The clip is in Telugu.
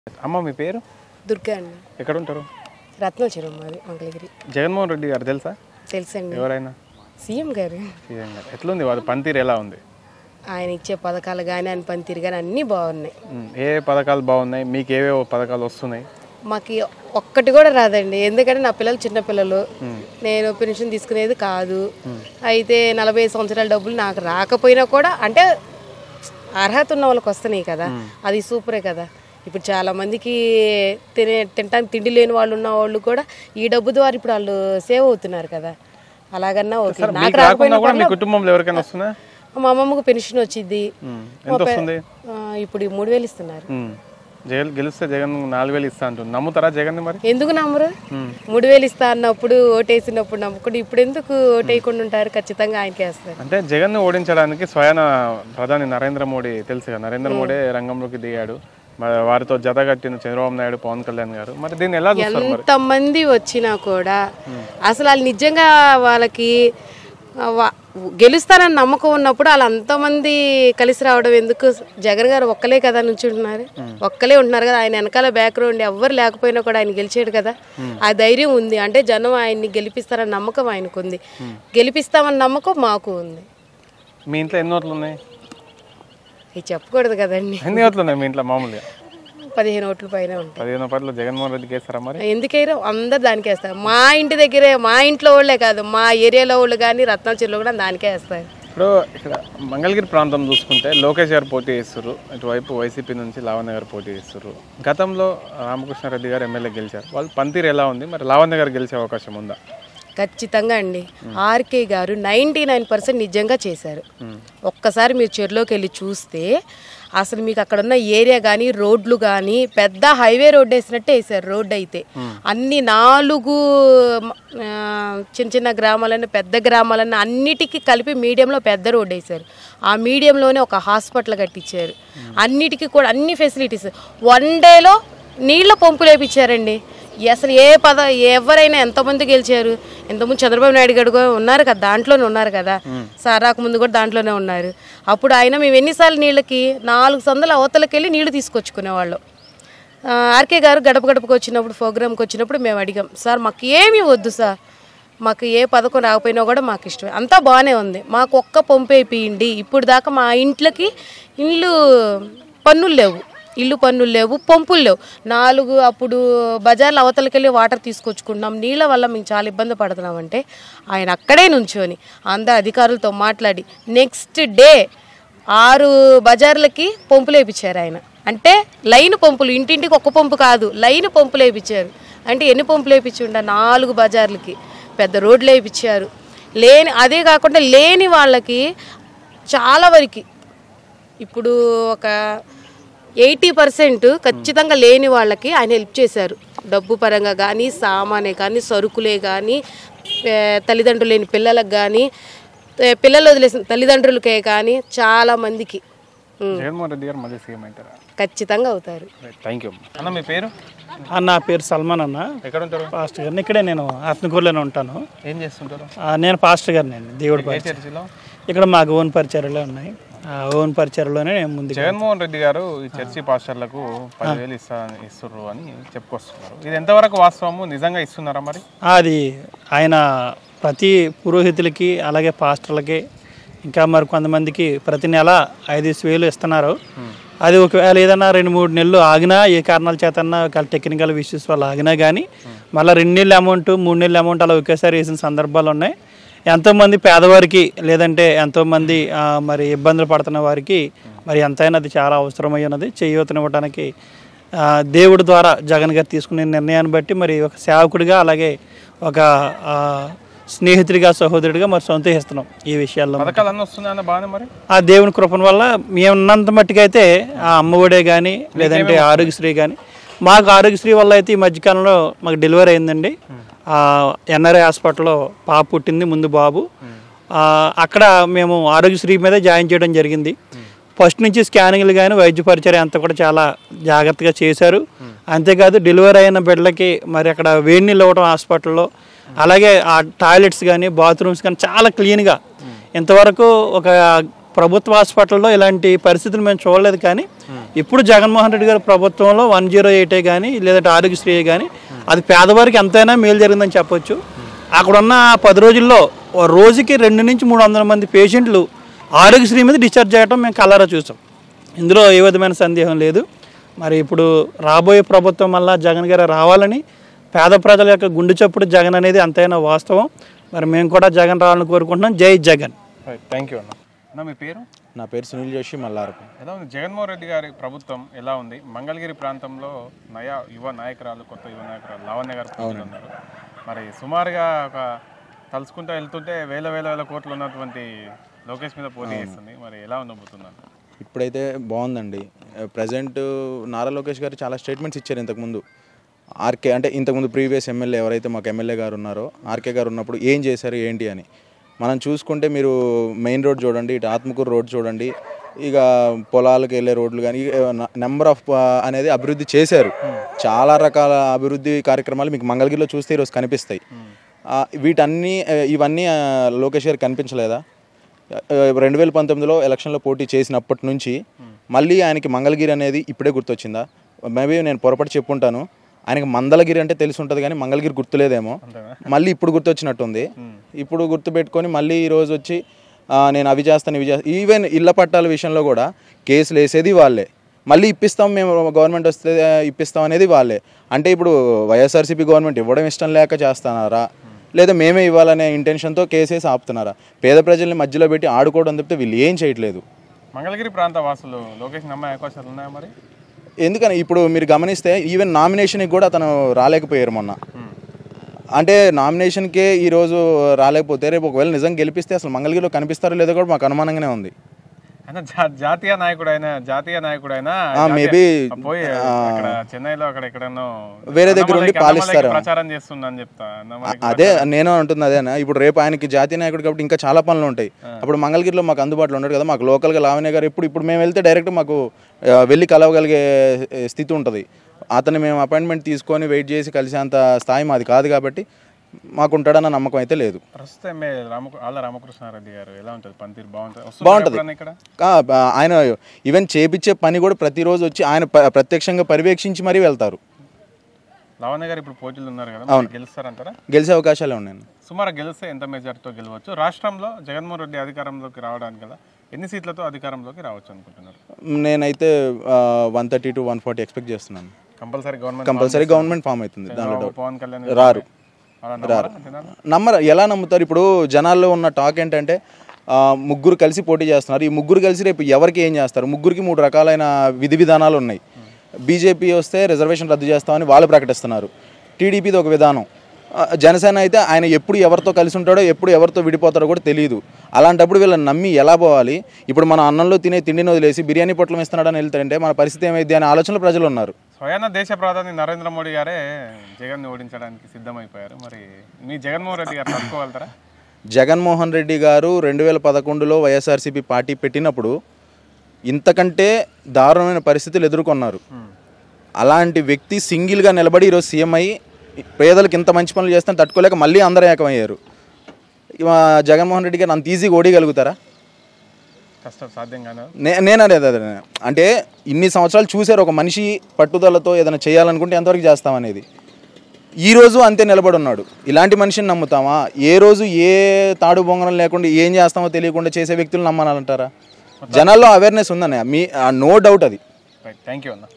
అమ్మ మీ పేరు దుర్గా అండి ఎక్కడ ఉంటారు రత్నాచలం మాది మంగళగిరి జగన్మోహన్ రెడ్డి గారు తెలుసా తెలుసండి ఎవరైనా సీఎం గారు సీఎం గారు ఎట్లుంది వారి పనితీరు ఎలా ఉంది ఆయన ఇచ్చే పథకాలు కానీ ఆయన పనితీరు కానీ అన్నీ బాగున్నాయి ఉమ్, ఏ పథకాలు బాగున్నాయి మీకు ఏవేవో పథకాలు వస్తున్నాయి మాకు ఒక్కటి కూడా రాదండి ఎందుకంటే నా పిల్లలు చిన్న పిల్లలు నేను పెన్షన్ తీసుకునేది కాదు అయితే నలభై ఐదు సంవత్సరాల డబ్బులు నాకు రాకపోయినా కూడా అంటే అర్హత ఉన్న వాళ్ళకి వస్తున్నాయి కదా అది సూపరే కదా ఇప్పుడు చాలా మందికి తినే తినడానికి తిండి లేని వాళ్ళు ఉన్న వాళ్ళు కూడా ఈ డబ్బు ద్వారా ఇప్పుడు వాళ్ళు సేవ్ అవుతున్నారు కదా అలాగన్నా ఓకే నాకు మీకు రాకుండా రాకపోయినా కూడా మీ కుటుంబంలో ఎవరికైనా వస్తుందా మా అమ్మమ్మకు పెన్షన్ వచ్చింది ఉమ్, ఎంత వస్తుంది ఆ, ఇప్పుడు ఈ మూడు వేలు ఇస్తున్నారు ఉమ్, జగన్ గెలిస్తే జగన్ నాలుగు వేలు ఇస్తా అంటుంది నమ్ముతారా జగన్ మరి ఎందుకు నమ్మరు మూడు వేలు ఇస్తా అన్నప్పుడు ఓటేసినప్పుడు నమ్ముకుంటే ఇప్పుడు ఎందుకు ఓటేయకుండా ఉంటారు ఖచ్చితంగా ఆయనకే వేస్తారు అంటే జగన్ ఓడించడానికి స్వయాన ప్రధాని నరేంద్ర మోడీ తెలుసు కదా నరేంద్ర మోడీ రంగంలోకి దిగాడు మరి వారితో జతగట్టిన చంద్రబాబు నాయుడు పవన్ కళ్యాణ్ గారు మరి దీన్ని ఎలా చూస్తారు మరి ఎంతమంది వచ్చినా కూడా అసలు వాళ్ళు నిజంగా వాళ్ళకి ఆ, వా- గెలుస్తారని నమ్మకం ఉన్నప్పుడు వాళ్ళు అంతమంది కలిసి రావడం ఎందుకు జగన్ గారు ఒక్కలే కదా నుంచుంటున్నారు ఒక్కలే ఉంటున్నారు కదా ఆయన వెనకాల బ్యాక్గ్రౌండ్ ఎవ్వరు లేకపోయినా కూడా ఆయన గెలిచాడు కదా ఆ ధైర్యం ఉంది అంటే జనం ఆయన్ని గెలిపిస్తారని నమ్మకం ఆయనకు ఉంది గెలిపిస్తామన్న నమ్మకం మాకు ఉంది మీ ఇంట్లో ఎన్ని ఓట్లు ఉన్నాయి ఇది చెప్పకూడదు కదండి ఎన్ని ఓట్లు ఉన్నాయి మీ ఇంట్లో మామూలుగా పదిహేను ఓట్ల పైన ఉంటాయి పదిహేను పట్ల జగన్మోహన్ రెడ్డికి వేస్తారా మరి ఎందుకైనా అందరు దానికే వేస్తారు మా ఇంటి దగ్గరే మా ఇంట్లో వాళ్ళే కాదు మా ఏరియాలో వాళ్ళు కానీ రత్నాచర్లో కూడా దానికే వేస్తారు ఇప్పుడు ఇక్కడ మంగళగిరి ప్రాంతం చూసుకుంటే లోకేష్ గారు పోటీ చేస్తారు ఇటువైపు వైసీపీ నుంచి లావణ్య గారు పోటీ చేస్తారు గతంలో రామకృష్ణారెడ్డి గారు ఎమ్మెల్యే గెలిచారు వాళ్ళు పనితీరు ఎలా ఉంది మరి లావణ్య గారు గెలిచే అవకాశం ఉందా ఖచ్చితంగా అండి ఆర్కే గారు నైంటీ నైన్ పర్సెంట్ నిజంగా చేశారు ఒక్కసారి మీరు చెరులోకి వెళ్ళి చూస్తే అసలు మీకు అక్కడ ఉన్న ఏరియా కానీ రోడ్లు కానీ పెద్ద హైవే రోడ్ వేసినట్టే వేసారు రోడ్ అయితే అన్ని నాలుగు ఆ, చిన్న చిన్న గ్రామాలన్నీ పెద్ద గ్రామాలన్నీ అన్నిటికీ కలిపి మీడియంలో పెద్ద రోడ్ వేశారు ఆ మీడియంలోనే ఒక హాస్పిటల్ కట్టించారు అన్నిటికీ కూడా అన్ని ఫెసిలిటీస్ వన్ డేలో నీళ్ళ పంపులు వేపించారండి అసలు ఏ పద ఎవరైనా ఎంతమంది గెలిచారు ఎంతమంది చంద్రబాబు నాయుడు గారు కూడా ఉన్నారు కదా దాంట్లోనే ఉన్నారు కదా సార్ రాకముందు కూడా దాంట్లోనే ఉన్నారు అప్పుడు ఆయన మేము ఎన్నిసార్లు నీళ్ళకి నాలుగు సందుల అవతలకి వెళ్ళి నీళ్లు తీసుకొచ్చుకునేవాళ్ళం ఆ, ఆర్కే గారు గడప గడపకు వచ్చినప్పుడు ప్రోగ్రామ్కి వచ్చినప్పుడు మేము అడిగాం సార్ మాకు ఏమీ వద్దు సార్ మాకు ఏ పథకం రాకపోయినా కూడా మాకు ఇష్టమే అంతా బాగానే ఉంది మాకు ఒక్క పంపు వేపియండి ఇప్పుడు దాకా మా ఇంట్లోకి ఇల్లు పన్నులు లేవు ఇల్లు పన్నులు లేవు పంపులు లేవు నాలుగు అప్పుడు బజార్లో అవతలకి వెళ్ళి వాటర్ తీసుకొచ్చుకుంటున్నాం నీళ్ళ వల్ల మేము చాలా ఇబ్బంది పడుతున్నామంటే ఆయన అక్కడే నుంచొని అందరు అధికారులతో మాట్లాడి నెక్స్ట్ డే ఆరు బజార్లకి పంపులు వేయించారు ఆయన అంటే లైన్ పంపులు ఇంటింటికి ఒక్క పంపు కాదు లైన్ పంపులు వేయించారు అంటే ఎన్ని పంపులు వేయించి ఉండ నాలుగు బజార్లకి పెద్ద రోడ్లు వేయించారు లేని అదే కాకుండా లేని వాళ్ళకి చాలా వరకు ఇప్పుడు ఒక ఎయిటీ పర్సెంట్ ఖచ్చితంగా లేని వాళ్ళకి ఆయన హెల్ప్ చేశారు డబ్బు పరంగా కానీ సామానే కానీ సరుకులే కానీ ఏ, తల్లిదండ్రులు లేని పిల్లలకు కానీ ఏ, పిల్లలు వదిలేసిన తల్లిదండ్రులకే కానీ చాలా మందికి ఉమ్, జగన్మోహన్ రెడ్డి గారు మళ్ళీ సీఎం అవుతారా ఖచ్చితంగా అవుతారు థ్యాంక్ యూ అన్న మీ పేరు ఆ, నా పేరు సల్మాన్ అన్న ఎక్కడ ఉంటారు పాస్టర్ గారిని ఇక్కడే నేను ఆత్మకూరులోనే ఉంటాను ఏం చేస్తుంటారు ఆ, నేను పాస్టర్ గారిని అండి దేవుడి ఏ పరిచయం చర్చిలో ఇక్కడ మాకు ఓన్ పరిచర్యలే ఉన్నాయి ఆ ఓన్ పరిచర్లోనే నేను ముందుకు జగన్మోహన్ రెడ్డి గారు ఈ చర్చి పాస్టర్లకు పదివేలు ఇస్తా ఇస్తుర్రు అని చెప్పుకొస్తున్నారు ఇది ఎంతవరకు వాస్తవము నిజంగా ఇస్తున్నారా మరి ఆ, అది ఆయన ప్రతి పురోహితులకి అలాగే పాస్టర్లకి ఇంకా మరి కొంతమందికి ప్రతి నెల ఐదు వేలు ఇస్తున్నారు అది ఒకవేళ ఏదైనా రెండు మూడు నెలలు ఆగినా ఏ కారణాల చేతన్నా ఒకవేళ టెక్నికల్ ఇష్యూస్ వల్ల ఆగినా కానీ మళ్ళీ రెండు నెలల అమౌంట్ మూడు నెలల అమౌంట్ అలా ఒకేసారి వేసిన సందర్భాలు ఉన్నాయి ఎంతోమంది పేదవారికి లేదంటే ఎంతోమంది ఆ, మరి ఇబ్బందులు పడుతున్న వారికి మరి ఎంతైనా అది చాలా అవసరమై ఉన్నది చేయూతనివ్వడానికి ఆ, దేవుడి ద్వారా జగన్ గారు తీసుకునే నిర్ణయాన్ని బట్టి మరి ఒక సేవకుడిగా అలాగే ఒక ఆ, స్నేహితుడిగా సహోదరుడిగా మరి సంతోషిస్తున్నాం ఈ విషయాల్లో పథకాలు అన్నీ వస్తున్నాయి అన్న బాగానే మరి ఆ దేవుని కృపణ వల్ల మేము ఉన్నంత మట్టుకైతే ఆ అమ్మఒడే కానీ లేదంటే ఆరోగ్యశ్రీ కానీ మాకు ఆరోగ్యశ్రీ వల్ల అయితే ఈ మధ్యకాలంలో మాకు డెలివరీ అయిందండి ఆ ఎన్ఆర్ఐ హాస్పిటల్లో పాప పుట్టింది ముందు బాబు ఆ, అక్కడ మేము ఆరోగ్యశ్రీ మీద జాయిన్ చేయడం జరిగింది ఫస్ట్ నుంచి స్కానింగ్లు కానీ వైద్య పరిచర్య అంతా కూడా చాలా జాగ్రత్తగా చేశారు అంతేకాదు డెలివరీ అయిన బిడ్డలకి మరి అక్కడ వేడి నీళ్ళు ఇవ్వడం హాస్పిటల్లో అలాగే ఆ టాయిలెట్స్ కానీ బాత్రూమ్స్ కానీ చాలా క్లీన్గా ఇంతవరకు ఒక ప్రభుత్వ హాస్పిటల్లో ఇలాంటి పరిస్థితులు మేము చూడలేదు కానీ ఇప్పుడు జగన్మోహన్ రెడ్డి గారి ప్రభుత్వంలో వన్ జీరో ఎయిటే కానీ లేదంటే ఆరోగ్యశ్రీ కానీ అది పేదవారికి ఎంతైనా మేలు జరిగిందని చెప్పొచ్చు అక్కడ ఉన్న పది రోజుల్లో ఓ రోజుకి రెండు నుంచి మూడు వందల మంది పేషెంట్లు ఆరోగ్యశ్రీ మీద డిశ్చార్జ్ చేయడం మేము కలరా చూసాం ఇందులో ఏ విధమైన సందేహం లేదు మరి ఇప్పుడు రాబోయే ప్రభుత్వం వల్ల జగన్ గారు రావాలని పేద ప్రజల యొక్క గుండె చప్పుడు జగన్ అనేది అంతైనా వాస్తవం మరి మేము కూడా జగన్ రావాలని కోరుకుంటున్నాం జై జగన్ థ్యాంక్ యూ అన్న అన్న మీ పేరు నా పేరు సునీల్ జోషి మల్లారపు ఎలా ఉంది జగన్మోహన్ రెడ్డి గారి ప్రభుత్వం ఎలా ఉంది మంగళగిరి ప్రాంతంలో నయా యువ నాయకురాలు కొత్త యువ నాయకురాలు లావణ్య గారు పోటీలో ఉన్నారు మరి సుమారుగా ఒక తలుచుకుంటూ వెళ్తుంటే వేల వేల వేల కోట్లు ఉన్నటువంటి లోకేష్ మీద పోటీ చేస్తుంది మరి ఎలా ఉండబోతుందంట ఇప్పుడైతే బాగుందండి ప్రజెంట్ నారా లోకేష్ గారు చాలా స్టేట్మెంట్స్ ఇచ్చారు ఇంతకుముందు ఆర్కే అంటే ఇంతకుముందు ప్రీవియస్ ఎమ్మెల్యే ఎవరైతే మాకు ఎమ్మెల్యే గారు ఉన్నారో ఆర్కే గారు ఉన్నప్పుడు ఏం చేశారు ఏంటి అని మనం చూసుకుంటే మీరు మెయిన్ రోడ్ చూడండి ఇటు ఆత్మకూరు రోడ్ చూడండి ఇక పొలాలకు వెళ్ళే రోడ్లు కానీ నెంబర్ ఆఫ్ అనేది అభివృద్ధి చేశారు చాలా రకాల అభివృద్ధి కార్యక్రమాలు మీకు మంగళగిరిలో చూస్తే ఈరోజు కనిపిస్తాయి ఆ, వీటన్నీ ఆ, ఇవన్నీ ఆ, లోకేష్ గారు కనిపించలేదా రెండు వేల పంతొమ్మిదిలో ఎలక్షన్లో పోటీ చేసినప్పటి నుంచి మళ్ళీ ఆయనకి మంగళగిరి అనేది ఇప్పుడే గుర్తొచ్చిందా మేబీ నేను పొరపాటు చెప్పుంటాను ఆయనకి మందలగిరి అంటే తెలిసి ఉంటుంది కానీ మంగళగిరి గుర్తులేదేమో మళ్ళీ ఇప్పుడు గుర్తొచ్చినట్టుంది ఇప్పుడు గుర్తుపెట్టుకొని మళ్ళీ ఈరోజు వచ్చి ఆ, నేను అవి చేస్తాను ఇవి చేస్తాను ఈవెన్ ఇళ్ల పట్టాల విషయంలో కూడా కేసులు వేసేది వాళ్ళే మళ్ళీ ఇప్పిస్తాం మేము గవర్నమెంట్ వస్తే ఇప్పిస్తాం అనేది వాళ్ళే అంటే ఇప్పుడు వైఎస్ఆర్సీపీ గవర్నమెంట్ ఇవ్వడం ఇష్టం లేక చేస్తున్నారా లేదా మేమే ఇవ్వాలనే ఇంటెన్షన్తో కేసేసి ఆపుతున్నారా పేద ప్రజల్ని మధ్యలో పెట్టి ఆడుకోవడం తప్పితే వీళ్ళు ఏం చేయట్లేదు మంగళగిరి ప్రాంత వాసులు లోకేష్ నమ్మే అవకాశాలు ఉన్నాయా మరి ఎందుకని ఇప్పుడు మీరు గమనిస్తే ఈవెన్ నామినేషన్కి కూడా అతను రాలేకపోయారు మొన్న అంటే నామినేషన్కే ఈరోజు రాలేకపోతే రేపు ఒకవేళ నిజం గెలిపిస్తే అసలు మంగళగిరిలో కనిపిస్తారో లేదో కూడా మాకు అనుమానంగానే ఉంది అయినా జా- జాతీయ నాయకుడు అయినా జాతీయ నాయకుడు అయినా ఆ, maybe, పోయి అక్కడ చెన్నైలో అక్కడ ఎక్కడనో వేరే దగ్గర ఉండి అన్నమలైకి- పాలిస్తారు. అన్నమలైకి ప్రచారం చేస్తుందని చెప్తా అన్నమలైకి అదే నేను అంటుంది అదేనా ఇప్పుడు రేపు ఆయనకి జాతీయ నాయకుడు కాబట్టి ఇంకా చాలా పనులు ఉంటాయి అప్పుడు మంగళగిరిలో మాకు అందుబాటులో ఉండడు కదా మాకు లోకల్గా లావణ్య గారు ఇప్పుడు ఇప్పుడు మేము వెళ్తే డైరెక్ట్ మాకు ఆ, వెళ్ళి కలవగలిగే ఏ, స్థితి ఉంటుంది అతన్ని మేము అపాయింట్మెంట్ తీసుకొని వెయిట్ చేసి కలిసేంత స్థాయి మాది కాదు కాబట్టి మాకు ఉంటాడన్న నమ్మకం అయితే లేదు ప్రస్తుతం ఎమ్మెల్యే రామ ఆళ్ళ రామకృష్ణారెడ్డి గారు ఎలా ఉంటుంది పనితీరు బాగుంటుంది వస్తుందా బాగుంటది. ఎప్పుడన్నా ఇక్కడ కా- ఆ, ఆయన ఈవెన్ చేపించే పని కూడా ప్రతిరోజు వచ్చి ఆయన ప- ప్రత్యక్షంగా పర్యవేక్షించి మరీ వెళ్తారు లావణ్య గారు ఇప్పుడు పోటీలు ఉన్నారు కదా మరి గెలుస్తారంటారా గెలిచే అవకాశాలే ఉన్నాయి సుమారు గెలిస్తే ఎంత మెజార్టీతో గెలవచ్చు రాష్ట్రంలో జగన్మోహన్ రెడ్డి అధికారంలోకి రావడానికి గల ఎన్ని సీట్లతో అధికారంలోకి రావచ్చు అనుకుంటున్నారు నేనైతే one thirty to one forty expect చేస్తున్నాను compulsory government compulsory government form అవుతుంది దానిలో డౌట్ పవన్ కళ్యాణ్ రారు అలా నమ్మరా జనాలు? నమ్మరు ఎలా నమ్ముతారు ఇప్పుడు జనాల్లో ఉన్న టాక్ ఏంటంటే ఆ, ముగ్గురు కలిసి పోటీ చేస్తున్నారు ఈ ముగ్గురు కలిసి రేపు ఎవరికి ఏం చేస్తారు ముగ్గురికి మూడు రకాలైన విధి విధానాలు ఉన్నాయి బీజేపీ వస్తే రిజర్వేషన్ రద్దు చేస్తామని వాళ్ళు ప్రకటిస్తున్నారు టీడీపీది ఒక విధానం ఆ, జనసేన అయితే ఆయన ఎప్పుడు ఎవరితో కలిసి ఉంటాడో ఎప్పుడు ఎవరితో విడిపోతాడో కూడా తెలియదు అలాంటప్పుడు వీళ్ళని నమ్మి ఎలా పోవాలి ఇప్పుడు మన అన్నంలో తినే తిండిని వదిలేసి బిర్యానీ పొట్లం ఇస్తున్నాడని వెళ్తాడంటే మన పరిస్థితి ఏమైంది అనే ఆలోచనలో ప్రజలు ఉన్నారు స్వయాన దేశ ప్రధాని నరేంద్ర మోడీ గారే జగన్ ఓడించడానికి సిద్ధమైపోయారు మరి మీ జగన్మోహన్ రెడ్డి గారు తట్టుకోగలుగుతారా జగన్మోహన్ రెడ్డి గారు రెండు వేల పదకొండులో వైఎస్ఆర్సీపీ పార్టీ పెట్టినప్పుడు ఇంతకంటే దారుణమైన పరిస్థితులు ఎదుర్కొన్నారు అలాంటి వ్యక్తి సింగిల్గా నిలబడి ఈరోజు సీఎం అయ్యి పేదలకు ఇంత మంచి పనులు చేస్తే తట్టుకోలేక మళ్ళీ అందరూ ఏకమయ్యారు ఇవా జగన్మోహన్ రెడ్డి గారు అంత ఈజీగా ఓడిగలుగుతారా కష్టం సాధ్యం కాదు నే నేను అనేది అదే అంటే ఇన్ని సంవత్సరాలు చూశారు ఒక మనిషి పట్టుదలతో ఏదైనా చేయాలనుకుంటే ఎంతవరకు చేస్తామనేది ఈ రోజు అంతే నిలబడి ఉన్నాడు ఇలాంటి మనిషిని నమ్ముతామా ఏ రోజు ఏ తాడు బొంగరం లేకుండా ఏం చేస్తామో తెలియకుండా చేసే వ్యక్తులు నమ్మాలంటారా జనాల్లో అవేర్నెస్ ఉందన్నయ్య మీ నో డౌట్ అది రైట్ థ్యాంక్ యూ అన్న